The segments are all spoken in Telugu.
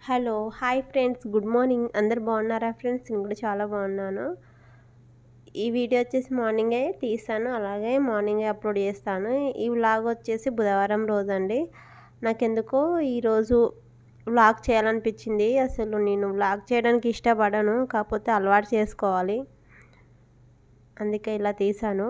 Hello hi friends good morning అందరు బాగున్నారా ఫ్రెండ్స్ నేను కూడా చాలా బాగున్నాను ఈ వీడియో వచ్చేసి మార్నింగే తీస్తాను అలాగే మార్నింగే అప్లోడ్ చేస్తాను ఈ వ్లాగ్ వచ్చేసి బుధవారం రోజు అండి నాకెందుకో ఈరోజు వ్లాగ్ చేయాలనిపించింది అసలు నేను వ్లాగ్ చేయడానికి ఇష్టపడను కాకపోతే అలవాటు చేసుకోవాలి అందుకే ఇలా తీసాను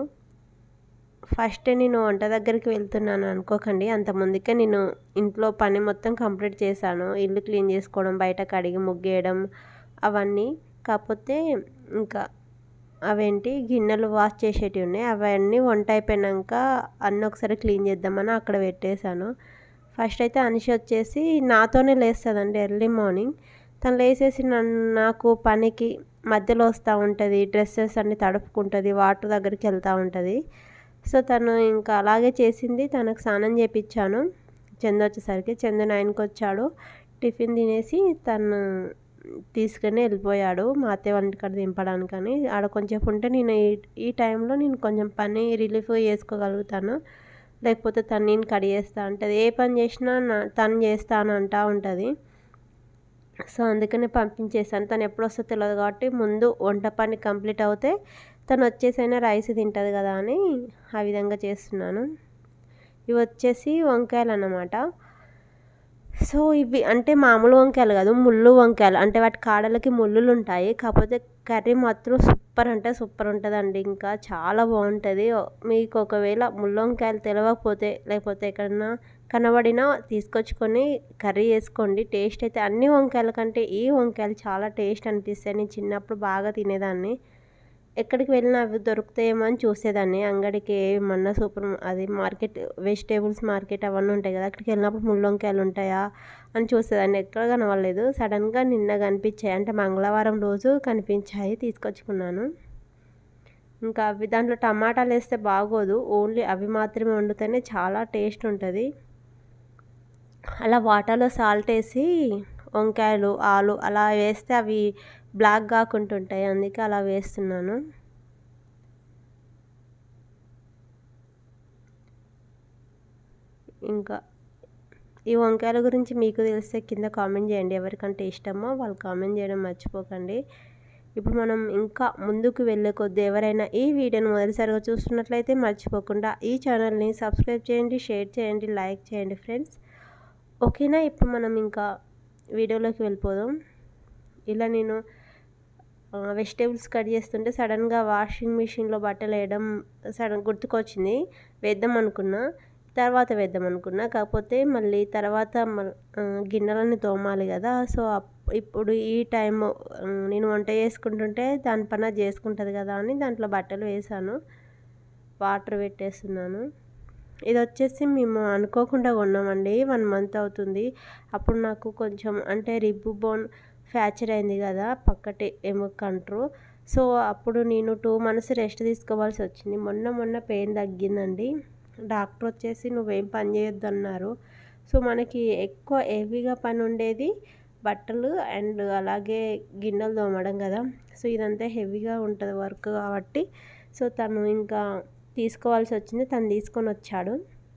ఫస్ట్ నేను వంట దగ్గరికి వెళ్తున్నాను అనుకోకండి అంత ముందుకే నేను ఇంట్లో పని మొత్తం కంప్లీట్ చేశాను ఇల్లు క్లీన్ చేసుకోవడం బయట కడిగి ముగ్గేయడం అవన్నీ కాకపోతే ఇంకా అవేంటి గిన్నెలు వాష్ చేసేటివి ఉన్నాయి అవన్నీ వంట అయిపోయాక అన్నీ ఒకసారి క్లీన్ చేద్దామని అక్కడ పెట్టేశాను ఫస్ట్ అయితే అనిష వచ్చేసి నాతోనే లేస్తుందండి ఎర్లీ మార్నింగ్ తను లేచేసి నన్ను నాకు పనికి మధ్యలో వస్తూ ఉంటుంది డ్రెస్సెస్ అన్ని తడుపుకుంటుంది వాటర్ దగ్గరికి వెళ్తూ ఉంటుంది సో తను ఇంకా అలాగే చేసింది తనకు స్నానం చేపించాను చందు వచ్చేసరికి చందు నైన్కి వచ్చాడు టిఫిన్ తినేసి తను తీసుకుని వెళ్ళిపోయాడు మా అత్తయ్య వాళ్ళ ఇంటికాడ దింపడానికని ఆడ కొంచెం ఉంటే నేను ఈ ఈ టైంలో నేను కొంచెం పని రిలీఫ్ చేసుకోగలుగుతాను లేకపోతే తను నేను కడిగేస్తా ఉంటుంది ఏ పని చేసినా తను చేస్తాను అంటూ ఉంటుంది సో అందుకనే పంపించేసాను తను ఎప్పుడు వస్తుందో తెలియదు కాబట్టి ముందు వంట పని కంప్లీట్ అవుతే తను వచ్చేసైనా రైస్ తింటుంది కదా అని ఆ విధంగా చేస్తున్నాను ఇవి వచ్చేసి వంకాయలు అన్నమాట సో ఇవి అంటే మామూలు వంకాయలు కాదు ముళ్ళు వంకాయలు అంటే వాటి కాడలకి ముళ్ళులు ఉంటాయి కాకపోతే కర్రీ మాత్రం సూపర్ అంటే సూపర్ ఉంటుందండి ఇంకా చాలా బాగుంటుంది మీకు ఒకవేళ ముళ్ళు వంకాయలు తెలియకపోతే లేకపోతే ఎక్కడన్నా కనబడినా తీసుకొచ్చుకొని కర్రీ వేసుకోండి టేస్ట్ అయితే అన్ని వంకాయల కంటే ఈ వంకాయలు చాలా టేస్ట్ అనిపిస్తాయి నేను చిన్నప్పుడు బాగా తినేదాన్ని ఎక్కడికి వెళ్ళినా అవి దొరుకుతాయేమో అని చూసేదాన్ని అంగడికి ఏమన్నా సూపర్ అది మార్కెట్ వెజిటేబుల్స్ మార్కెట్ అవన్నీ ఉంటాయి కదా అక్కడికి వెళ్ళినప్పుడు ముళ్ళొంకాయలు ఉంటాయా అని చూసేదాన్ని ఎక్కడ కనవలేదు సడన్గా నిన్న కనిపించాయి అంటే మంగళవారం రోజు కనిపించాయి తీసుకొచ్చుకున్నాను ఇంకా అవి దాంట్లో టమాటాలు వేస్తే బాగోదు ఓన్లీ అవి మాత్రమే వండితేనే చాలా టేస్ట్ ఉంటుంది అలా వాటర్లో సాల్ట్ వేసి వంకాయలు ఆలు అలా వేస్తే అవి బ్లాక్ కాకుండా ఉంటాయి అందుకే అలా వేస్తున్నాను ఇంకా ఈ వంకాయల గురించి మీకు తెలిస్తే కింద కామెంట్ చేయండి ఎవరికంటే ఇష్టమో వాళ్ళు కామెంట్ చేయడం మర్చిపోకండి ఇప్పుడు మనం ఇంకా ముందుకు వెళ్ళే కొద్దీ ఎవరైనా ఈ వీడియోని మొదటిసారిగా చూస్తున్నట్లయితే మర్చిపోకుండా ఈ ఛానల్ని సబ్స్క్రైబ్ చేయండి షేర్ చేయండి లైక్ చేయండి ఫ్రెండ్స్ ఓకేనా ఇప్పుడు మనం ఇంకా వీడియోలోకి వెళ్ళిపోదాం ఇలా నేను వెజిటేబుల్స్ కట్ చేస్తుంటే సడన్గా వాషింగ్ మిషన్లో బట్టలు వేయడం సడన్ గుర్తుకొచ్చింది వేద్దాం అనుకున్నా తర్వాత వేద్దాం అనుకున్నా కాకపోతే మళ్ళీ తర్వాత గిన్నెలన్నీ తోమాలి కదా సో ఇప్పుడు ఈ టైం నేను వంట చేసుకుంటుంటే దాని పని చేసుకుంటుంది కదా అని దాంట్లో బట్టలు వేసాను వాటర్ పెట్టేస్తున్నాను ఇది వచ్చేసి మేము అనుకోకుండా కొన్నామండి వన్ మంత్ అవుతుంది అప్పుడు నాకు కొంచెం అంటే రిబ్బు బోన్ ఫ్రాక్చర్ అయింది కదా పక్కటి ఎముక అంటారు సో అప్పుడు నేను టూ మంత్స్ రెస్ట్ తీసుకోవాల్సి వచ్చింది మొన్న మొన్న పెయిన్ తగ్గిందండి డాక్టర్ వచ్చేసి నువ్వేం పని చేయొద్దు అన్నారు సో మనకి ఎక్కువ హెవీగా పని ఉండేది బట్టలు అండ్ అలాగే గిన్నెలు తోమడం కదా సో ఇదంతా హెవీగా ఉంటుంది వర్క్ కాబట్టి సో తను ఇంకా తీసుకోవాల్సి వచ్చింది తను తీసుకొని వచ్చాడు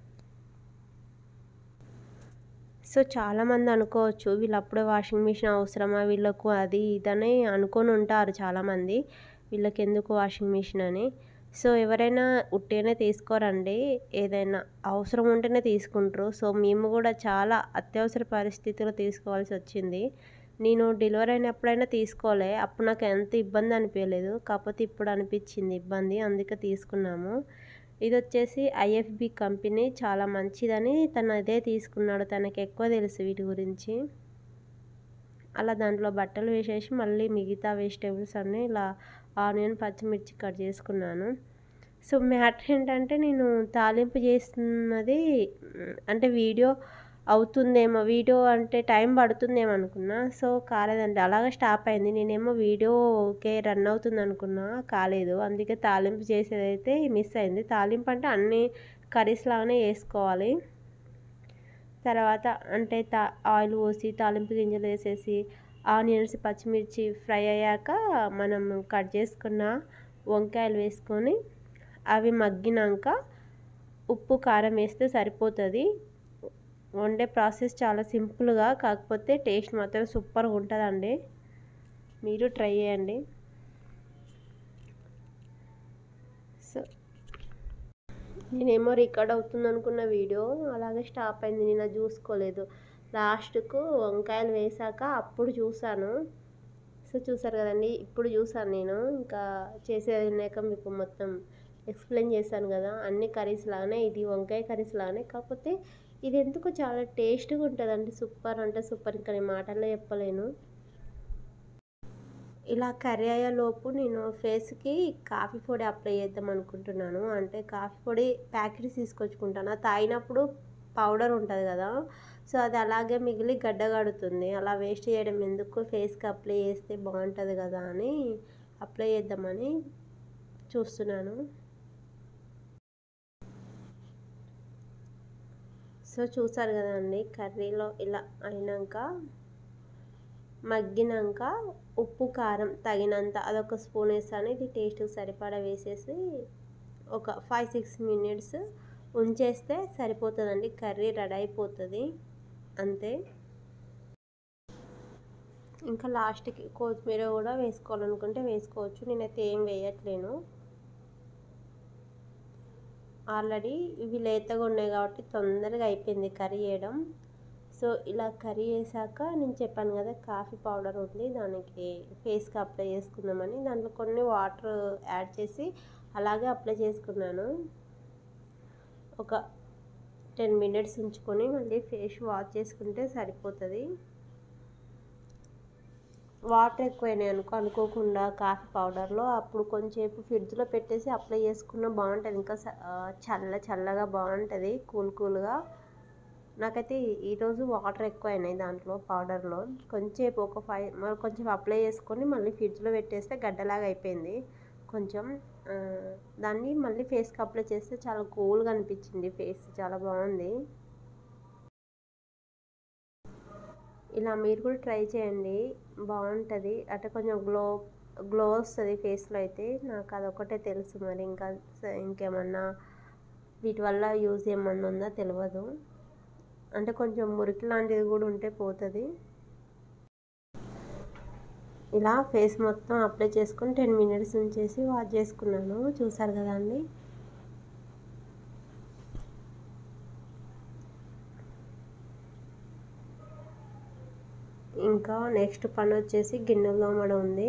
సో చాలామంది అనుకోవచ్చు వీళ్ళు అప్పుడే వాషింగ్ మిషన్ అవసరమా వీళ్ళకు అది ఇదని అనుకొని ఉంటారు చాలామంది వీళ్ళకి ఎందుకు వాషింగ్ మిషన్ అని సో ఎవరైనా ఉట్టిగానే తీసుకోరండి ఏదైనా అవసరం ఉంటేనే తీసుకుంటారు సో మేము కూడా చాలా అత్యవసర పరిస్థితిలో తీసుకోవాల్సి వచ్చింది నేను డెలివరీ అయినప్పుడైనా తీసుకోలే అప్పుడు నాకు ఎంత ఇబ్బంది అనిపించలేదు కాకపోతే ఇప్పుడు అనిపించింది ఇబ్బంది అందుకే తీసుకున్నాము ఇది వచ్చేసి ఐఎఫ్బి కంపెనీ చాలా మంచిదని తను అదే తీసుకున్నాడు తనకి ఎక్కువ తెలుసు వీటి గురించి అలా దాంట్లో బట్టలు వేసేసి మళ్ళీ మిగతా వెజిటేబుల్స్ అన్నీ ఇలా ఆనియన్ పచ్చిమిర్చి కట్ చేసుకున్నాను సో మ్యాటర్ ఏంటంటే నేను తాలింపు చేస్తున్నది అంటే వీడియో అవుతుందేమో వీడియో అంటే టైం పడుతుందేమో అనుకున్నా సో కాలేదండి అలాగే స్టాప్ అయింది నేనేమో వీడియో ఓకే రన్ అవుతుంది అనుకున్నా కాలేదు అందుకే తాలింపు చేసేదైతే మిస్ అయింది తాలింపు అంటే అన్ని కర్రీస్ లాగానే వేసుకోవాలి తర్వాత అంటే తా ఆయిల్ పోసి తాలింపు గింజలు వేసేసి ఆనియన్స్ పచ్చిమిర్చి ఫ్రై అయ్యాక మనం కట్ చేసుకున్న వంకాయలు వేసుకొని అవి మగ్గినాక ఉప్పు కారం వేస్తే సరిపోతుంది వండే ప్రాసెస్ చాలా సింపుల్గా కాకపోతే టేస్ట్ మాత్రం సూపర్గా ఉంటుందండి మీరు ట్రై చేయండి సో నేనేమో రికార్డ్ అవుతుంది అనుకున్న వీడియో అలాగే స్టాప్ అయింది నేను అది చూసుకోలేదు లాస్ట్కు వంకాయలు వేసాక అప్పుడు చూసాను సో చూసారు కదండి ఇప్పుడు చూసాను నేను ఇంకా చేసేది వినాక మీకు మొత్తం ఎక్స్ప్లెయిన్ చేశాను కదా అన్ని కర్రీస్ లాగానే ఇది వంకాయ కర్రీస్ లాగానే కాకపోతే ఇది ఎందుకు చాలా టేస్ట్గా ఉంటుందండి సూపర్ అంటే సూపర్ ఇంకా నేను మాటల్లో చెప్పలేను ఇలా కర్రీ అయ్యేలోపు నేను ఫేస్కి కాఫీ పొడి అప్లై చేద్దాం అనుకుంటున్నాను అంటే కాఫీ పొడి ప్యాకెట్స్ తీసుకొచ్చుకుంటాను అది తాగినప్పుడు పౌడర్ ఉంటుంది కదా సో అది అలాగే మిగిలి గడ్డ కడుతుంది అలా వేస్ట్ చేయడం ఎందుకు ఫేస్కి అప్లై చేస్తే బాగుంటుంది కదా అని అప్లై చేద్దామని చూస్తున్నాను సో చూసారు కదండి కర్రీలో ఇలా అయినాక మగ్గినాక ఉప్పు కారం తగినంత అదొక స్పూన్ వేసాను ఇది టేస్ట్కి సరిపడా వేసేసి ఒక ఫైవ్ సిక్స్ మినిట్స్ ఉంచేస్తే సరిపోతుందండి కర్రీ రెడీ అయిపోతుంది అంతే ఇంకా లాస్ట్కి కొత్తిమీర కూడా వేసుకోవాలనుకుంటే వేసుకోవచ్చు నేనైతే ఏం వేయట్లేను ఆల్రెడీ ఇవి లేతగా ఉన్నాయి కాబట్టి తొందరగా అయిపోయింది కర్రీ చేయడం సో ఇలా కర్రీ వేసాక నేను చెప్పాను కదా కాఫీ పౌడర్ ఉంది దానికి ఫేస్కి అప్లై చేసుకుందామని దాంట్లో కొన్ని వాటర్ యాడ్ చేసి అలాగే అప్లై చేసుకున్నాను ఒక టెన్ మినిట్స్ ఉంచుకొని మళ్ళీ ఫేస్ వాష్ చేసుకుంటే సరిపోతుంది వాటర్ ఎక్కువైనాయి అనుకో అనుకోకుండా కాఫీ పౌడర్లో అప్పుడు కొంచెంసేపు ఫ్రిడ్జ్లో పెట్టేసి అప్లై చేసుకున్న బాగుంటుంది ఇంకా చల్ల చల్లగా బాగుంటుంది కూల్ కూల్గా నాకైతే ఈరోజు వాటర్ ఎక్కువ అయినాయి దాంట్లో పౌడర్లో కొంచెంసేపు ఒక ఫైవ్ మరి కొంచెం అప్లై చేసుకొని మళ్ళీ ఫ్రిడ్జ్లో పెట్టేస్తే గడ్డలాగా అయిపోయింది కొంచెం దాన్ని మళ్ళీ ఫేస్కి అప్లై చేస్తే చాలా కూల్గా అనిపించింది ఫేస్ చాలా బాగుంది ఇలా మీరు కూడా ట్రై చేయండి బాగుంటుంది అంటే కొంచెం గ్లో గ్లో వస్తుంది ఫేస్లో అయితే నాకు అదొకటే తెలుసు మరి ఇంకా ఇంకేమన్నా వీటి వల్ల యూజ్ ఏమన్నా ఉందా తెలియదు అంటే కొంచెం మురికి లాంటిది కూడా ఉంటే పోతుంది ఇలా ఫేస్ మొత్తం అప్లై చేసుకొని టెన్ మినిట్స్ ఉంచేసి వాష్ చేసుకున్నాను చూసారు కదా అండి ఇంకా నెక్స్ట్ పని వచ్చేసి గిన్నెలు తోమడం ఉంది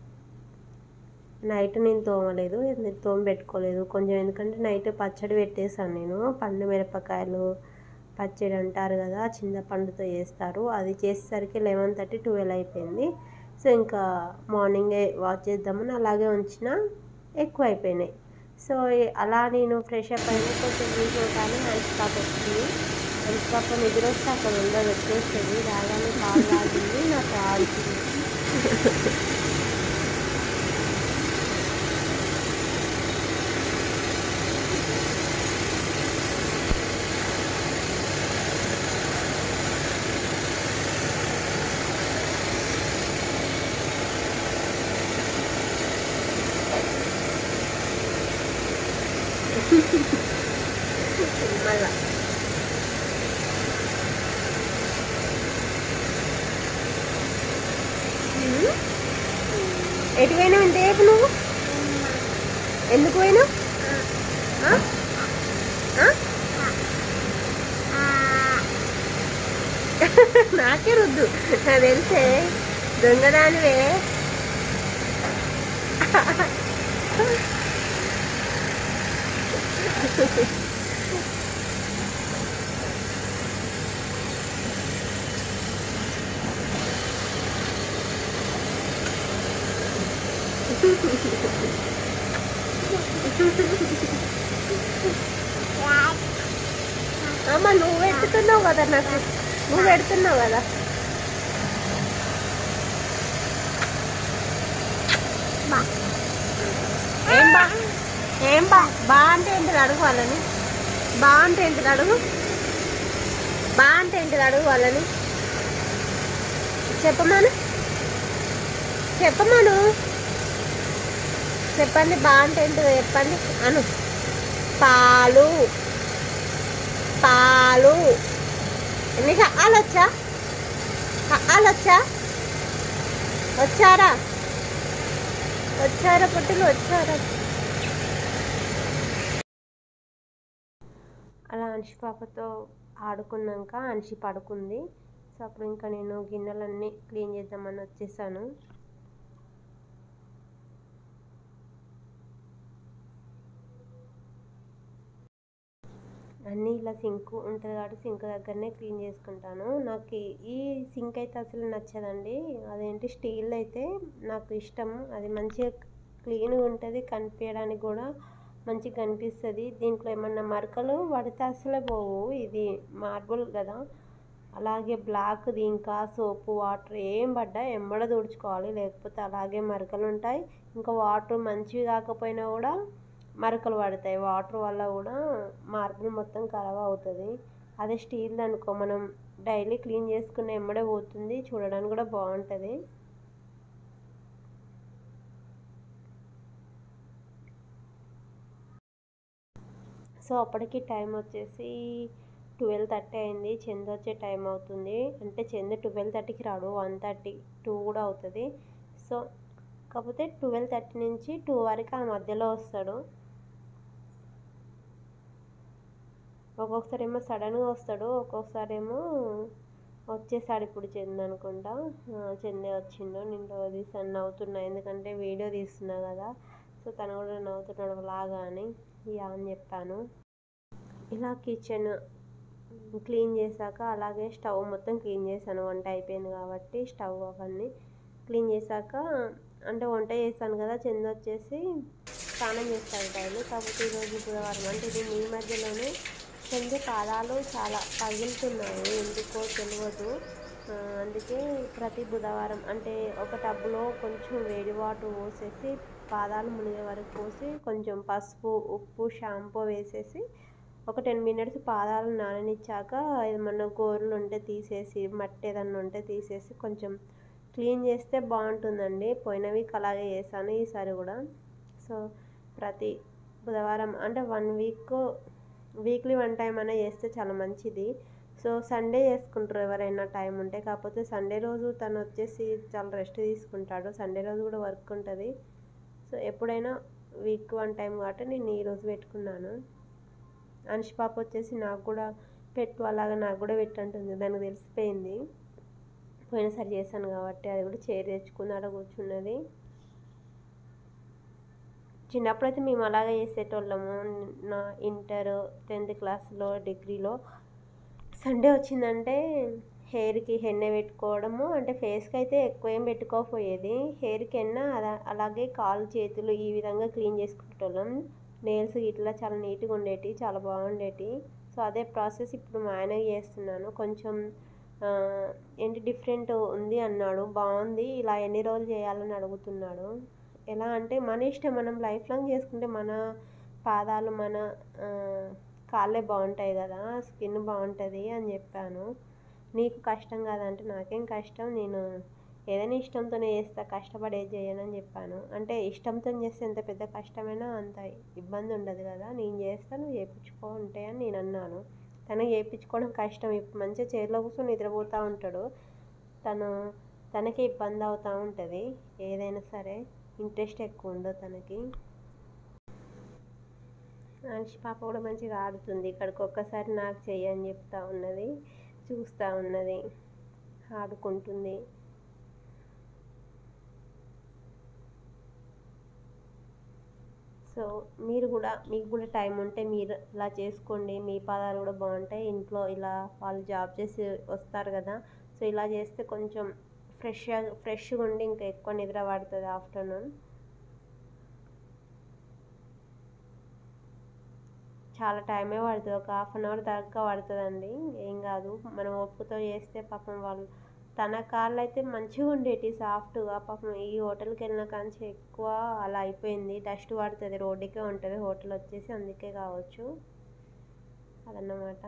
నైట్ నేను తోమలేదు ఎందుకు తోమ పెట్టుకోలేదు కొంచెం ఎందుకంటే నైట్ పచ్చడి పెట్టేశాను నేను పండు మిరపకాయలు పచ్చడి అంటారు కదా చింతపండుతో చేస్తారు అది చేసేసరికి లెవెన్ థర్టీ ట్వెల్వ్ అయిపోయింది సో ఇంకా మార్నింగే వాచ్ చేద్దామని అలాగే ఉంచిన ఎక్కువ అయిపోయినాయి సో అలా నేను ఫ్రెష్ అప్ అయినా కొంచెం యూజ్ అవుతాను హ్యాండ్ స్టాప్ వచ్చింది హ్యాండ్ స్టాప్ నిద్ర వస్తే అక్కడ ఉండదు వచ్చేస్తుంది రాగానే పాలు తాగింది నాకు ఆడుతుంది మళ్ళా ఎటు పోయినావు ఇంతసేపు నువ్వు ఎందుకు పోయినావు ఆ? ఆ? నాకే రుద్దు నాకు తెలిసే దొంగదానివే అమ్మ నువ్వు పెడుతున్నావు కదా నాకు నువ్వు పెడుతున్నావు కదా ఏం బా ఏం బా బా అంటే ఏంటిది అడుగు వాళ్ళని బా అంటే ఏంటిది అడుగు బా అంటే ఏంటిది అడుగు వాళ్ళని చెప్పమాను చెప్పమాను చెప్పండి బా అంటే ఏంటిదో చెప్పండి అను పాలు పాలు నీకు ఆలొచ్చా ఆలొచ్చా వచ్చారా వచ్చారా పుట్టులు వచ్చారా అలా అన్షి పాపతో ఆడుకున్నాక అన్షి పడుకుంది సో అప్పుడు ఇంకా నేను గిన్నెలన్నీ క్లీన్ చేద్దామని వచ్చేసాను అన్నీ ఇలా సింక్ ఉంటుంది కాబట్టి సింక్ దగ్గరనే క్లీన్ చేసుకుంటాను నాకు ఈ సింక్ అయితే అసలు నచ్చదండి అదేంటి స్టీల్ అయితే నాకు ఇష్టం అది మంచిగా క్లీన్గా ఉంటుంది కనిపించడానికి కూడా మంచిగా కనిపిస్తుంది దీంట్లో ఏమన్నా మరకలు పడితే అసలే పోవు ఇది మార్బుల్ కదా అలాగే బ్లాక్ది ఇంకా సోపు వాటర్ ఏం పడ్డా ఎంబడ తుడుచుకోవాలి లేకపోతే అలాగే మరకలు ఉంటాయి ఇంకా వాటర్ మంచివి కాకపోయినా కూడా మరకలు పడతాయి వాటర్ వల్ల కూడా మార్బుల్ మొత్తం ఖరాబ్ అవుతుంది అదే స్టీల్ అనుకో మనం డైలీ క్లీన్ చేసుకున్న ఎమ్మడే పోతుంది చూడడానికి కూడా బాగుంటుంది సో అప్పటికి టైం వచ్చేసి ట్వెల్వ్ థర్టీ అయింది చంద్ వచ్చే టైం అవుతుంది అంటే చంద్ ట్వెల్వ్ థర్టీకి రాడు వన్ థర్టీ టూ కూడా అవుతుంది సో కాకపోతే ట్వెల్వ్ థర్టీ నుంచి టూ వరకు ఆ మధ్యలో వస్తాడు ఒక్కొక్కసారి ఏమో సడన్గా వస్తాడు ఒక్కొక్కసారి ఏమో వచ్చేసాడు ఇప్పుడు చంద్ అనుకుంటా చందే వచ్చిండు నేను తీసాను నవ్వుతున్నా ఎందుకంటే వీడియో తీస్తున్నా కదా సో తను కూడా నవ్వుతున్నాడు లాగా అని యా అని చెప్పాను ఇలా కిచెన్ క్లీన్ చేశాక అలాగే స్టవ్ మొత్తం క్లీన్ చేశాను వంట అయిపోయింది కాబట్టి స్టవ్ అవన్నీ క్లీన్ చేశాక అంటే వంట చేశాను కదా చంద వచ్చేసి స్నానం చేస్తాడు డైలీ కాకపోతే ఈరోజు బుధవారం అంటే ఇది మీ మధ్యలోనే చంద పాదాలు చాలా పగులుతున్నాయి ఎందుకో తెలియదు అందుకే ప్రతి బుధవారం అంటే ఒక టబ్లో కొంచెం వేడి వాటర్ పోసేసి పాదాలు మునిగే వరకు పోసి కొంచెం పసుపు ఉప్పు షాంపూ వేసేసి ఒక టెన్ మినిట్స్ పాదాలు నాననిచ్చాక ఏమన్నా గోర్లు ఉంటే తీసేసి మట్టి ఏదన్నా ఉంటే తీసేసి కొంచెం క్లీన్ చేస్తే బాగుంటుందండి పోయిన వీక్ అలాగే చేశాను ఈసారి కూడా సో ప్రతి బుధవారం అంటే one week weekly one time అయినా చేస్తే చాలా మంచిది సో సండే చేసుకుంటారు ఎవరైనా టైం ఉంటే కాకపోతే సండే రోజు తను వచ్చేసి చాలా రెస్ట్ తీసుకుంటాడు సండే రోజు కూడా వర్క్ ఉంటుంది సో ఎప్పుడైనా వీక్ వన్ టైం కాబట్టి నేను ఈరోజు పెట్టుకున్నాను అనిష్ పాప వచ్చేసి నాకు కూడా పెట్టు అలాగా నాకు కూడా పెట్టంటుంది దానికి తెలిసిపోయింది పోయినసారి చేశాను కాబట్టి అది కూడా చైర్ తెచ్చుకుని అలా కూర్చున్నది చిన్నప్పుడైతే మేము అలాగే చేసేటోళ్ళము నా ఇంటర్ టెన్త్ క్లాస్లో డిగ్రీలో సండే వచ్చిందంటే హెయిర్కి హెన్నె పెట్టుకోవడము అంటే ఫేస్కి అయితే ఎక్కువ ఏం పెట్టుకోకపోయేది హెయిర్కి ఎన్న అలా అలాగే కాలు చేతులు ఈ విధంగా క్లీన్ చేసుకునేటోళ్ళం నెయిల్స్ ఇట్లా చాలా నీట్గా ఉండేటి చాలా బాగుండేటి సో అదే ప్రాసెస్ ఇప్పుడు మా ఆయనకి చేస్తున్నాను కొంచెం ఏంటి డిఫరెంట్ ఉంది అన్నాడు బాగుంది ఇలా ఎన్ని రోజులు చేయాలని అడుగుతున్నాడు ఎలా అంటే మన ఇష్టం మనం లైఫ్ లాంగ్ చేసుకుంటే మన పాదాలు మన కాళ్ళే బాగుంటాయి కదా స్కిన్ బాగుంటుంది అని చెప్పాను నీకు కష్టం కాదంటే నాకేం కష్టం నేను ఏదైనా ఇష్టంతోనే చేస్తా కష్టపడి ఏది చేయనని చెప్పాను అంటే ఇష్టంతో చేస్తే ఎంత పెద్ద కష్టమైనా అంత ఇబ్బంది ఉండదు కదా నేను చేస్తా నువ్వు చేయించుకో ఉంటే అని నేను అన్నాను తనకి చేయించుకోవడం కష్టం ఇప్పుడు మంచిగా చైర్లో కూర్చొని నిద్రపోతూ ఉంటాడు తను తనకే ఇబ్బంది అవుతూ ఉంటుంది ఏదైనా సరే ఇంట్రెస్ట్ ఎక్కువ ఉండదు తనకి మనిషి పాప కూడా మంచిగా ఆడుతుంది ఇక్కడికి ఒక్కసారి నాకు చెయ్యని చెప్తా ఉన్నది చూస్తూ ఉన్నది ఆడుకుంటుంది సో మీరు కూడా మీకు కూడా టైం ఉంటే మీరు ఇలా చేసుకోండి మీ పాదాలు కూడా బాగుంటాయి ఇంట్లో ఇలా వాళ్ళు జాబ్ చేసి వస్తారు కదా సో ఇలా చేస్తే కొంచెం ఫ్రెష్గా ఫ్రెష్గా ఉండి ఇంకా ఎక్కువ నిద్ర పడుతుంది ఆఫ్టర్నూన్ చాలా టైమే పడుతుంది ఒక హాఫ్ అన్ అవర్ దాకా పడుతుందండి ఏం కాదు మనం ఓపికతో చేస్తే పాపం వాళ్ళు తన కాళ్ళు అయితే మంచిగా ఉండేటి సాఫ్ట్గా పాపం ఈ హోటల్కి వెళ్ళిన కాంచి ఎక్కువ అలా అయిపోయింది డస్ట్ పడుతుంది రోడ్డుకే ఉంటుంది హోటల్ వచ్చేసి అందుకే కావచ్చు అదన్నమాట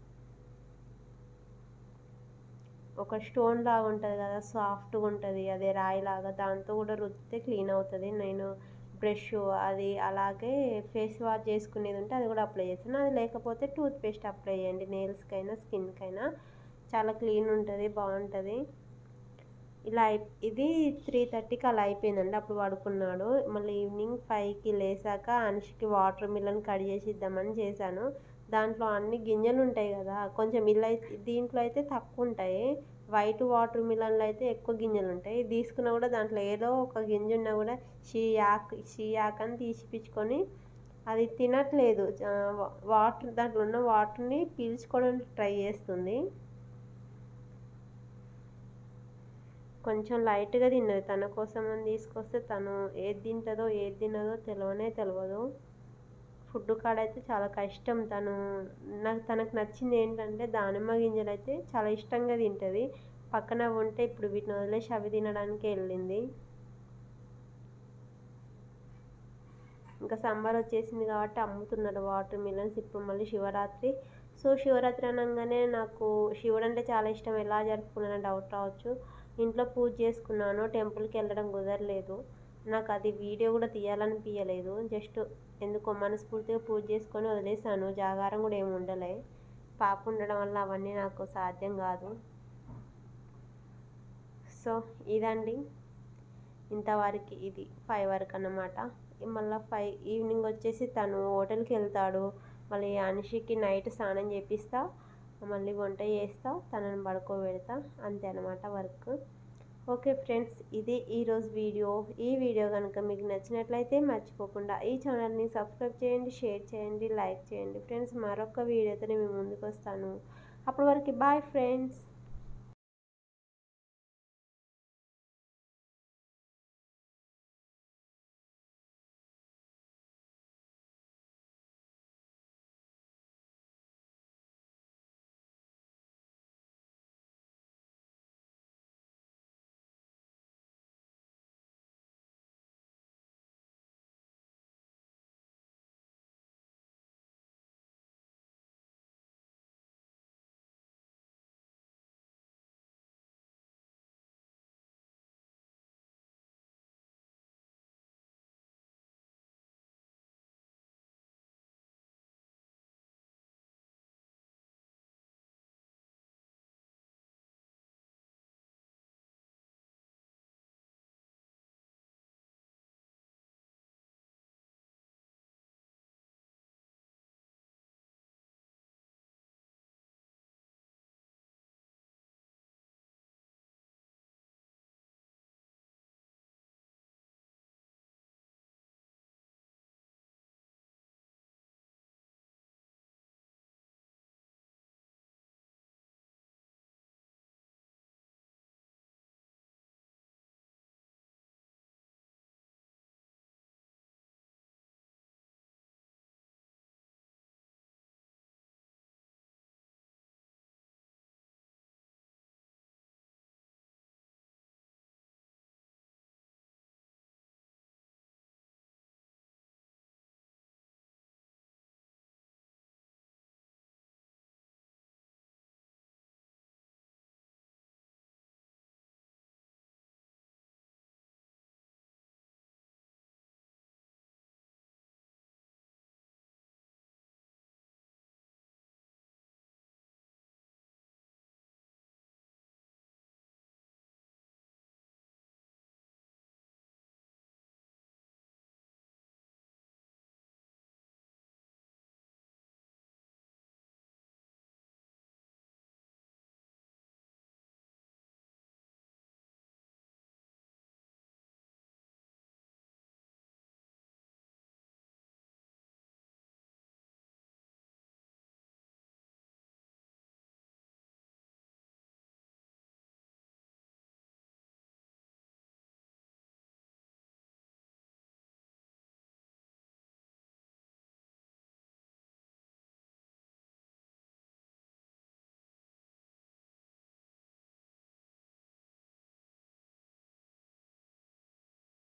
ఒక స్టోన్ లాగా ఉంటుంది కదా సాఫ్ట్గా ఉంటుంది అదే రాయిలాగా దాంతో కూడా రుద్దితే క్లీన్ అవుతుంది నేను బ్రష్ అది అలాగే ఫేస్ వాష్ చేసుకునేది ఉంటే అది కూడా అప్లై చేస్తాను అది లేకపోతే టూత్ పేస్ట్ అప్లై చేయండి నెయిల్స్కైనా స్కిన్కైనా చాలా క్లీన్ ఉంటుంది బాగుంటుంది ఇలా ఇది త్రీ థర్టీకి అలా అయిపోయిందండి అప్పుడు పడుకున్నాడు మళ్ళీ ఈవినింగ్ ఫైవ్కి లేసాక అనుషకి వాటర్ మిల్లన్ కట్ చేసి ఇద్దామని చేశాను దాంట్లో అన్ని గింజలు ఉంటాయి కదా కొంచెం ఇలా దీంట్లో అయితే తక్కువ ఉంటాయి వైట్ వాటర్ మిలన్లో అయితే ఎక్కువ గింజలు ఉంటాయి తీసుకున్నా కూడా దాంట్లో ఏదో ఒక గింజ ఉన్నా కూడా షీయాక్ షీయాక్ అని తీసిపించుకొని అది తినట్లేదు వాటర్ దాంట్లో ఉన్న వాటర్ని పీల్చుకోవడానికి ట్రై చేస్తుంది కొంచెం లైట్గా తిన్నది తన కోసం అని తీసుకొస్తే తను ఏది తింటుందో ఏది తినదో తెలియనే తెలియదు ఫుడ్ కాడ అయితే చాలా కష్టం తను నాకు తనకు నచ్చింది ఏంటంటే దానిమ్మ గింజలు అయితే చాలా ఇష్టంగా తింటుంది పక్కన ఉంటే ఇప్పుడు వీటిని వదిలేసి అవి తినడానికి వెళ్ళింది ఇంకా సమ్మర్ వచ్చేసింది కాబట్టి అమ్ముతున్నారు వాటర్ మిలన్స్ ఇప్పుడు మళ్ళీ శివరాత్రి సో శివరాత్రి అనగానే నాకు శివుడు అంటే చాలా ఇష్టం ఎలా జరుపుకున్నానో డౌట్ రావచ్చు ఇంట్లో పూజ చేసుకున్నాను టెంపుల్కి వెళ్ళడం కుదరలేదు నాకు అది వీడియో కూడా తీయాలనిపించలేదు జస్ట్ ఎందుకో మనస్ఫూర్తిగా పూజ చేసుకొని వదిలేసాను జాగారం కూడా ఏమి ఉండలే పాప ఉండడం వల్ల అవన్నీ నాకు సాధ్యం కాదు సో ఇదండి ఇంతవరకు ఇది ఫైవ్ వరకు అన్నమాట మళ్ళీ ఫైవ్ ఈవినింగ్ వచ్చేసి తను హోటల్కి వెళ్తాడు మళ్ళీ అనుషికి నైట్ స్నానం చేపిస్తా మళ్ళీ వంట చేస్తా తనని పడుకోబెడతా అంతే అనమాట వర్క్ ఓకే ఫ్రెండ్స్ ఇది ఈరోజు వీడియో ఈ వీడియో కనుక మీకు నచ్చినట్లయితే మర్చిపోకుండా ఈ ఛానల్ని సబ్స్క్రైబ్ చేయండి షేర్ చేయండి లైక్ చేయండి ఫ్రెండ్స్ మరొక వీడియోతో మేము ముందుకు వస్తాను అప్పటి వరకు బాయ్ ఫ్రెండ్స్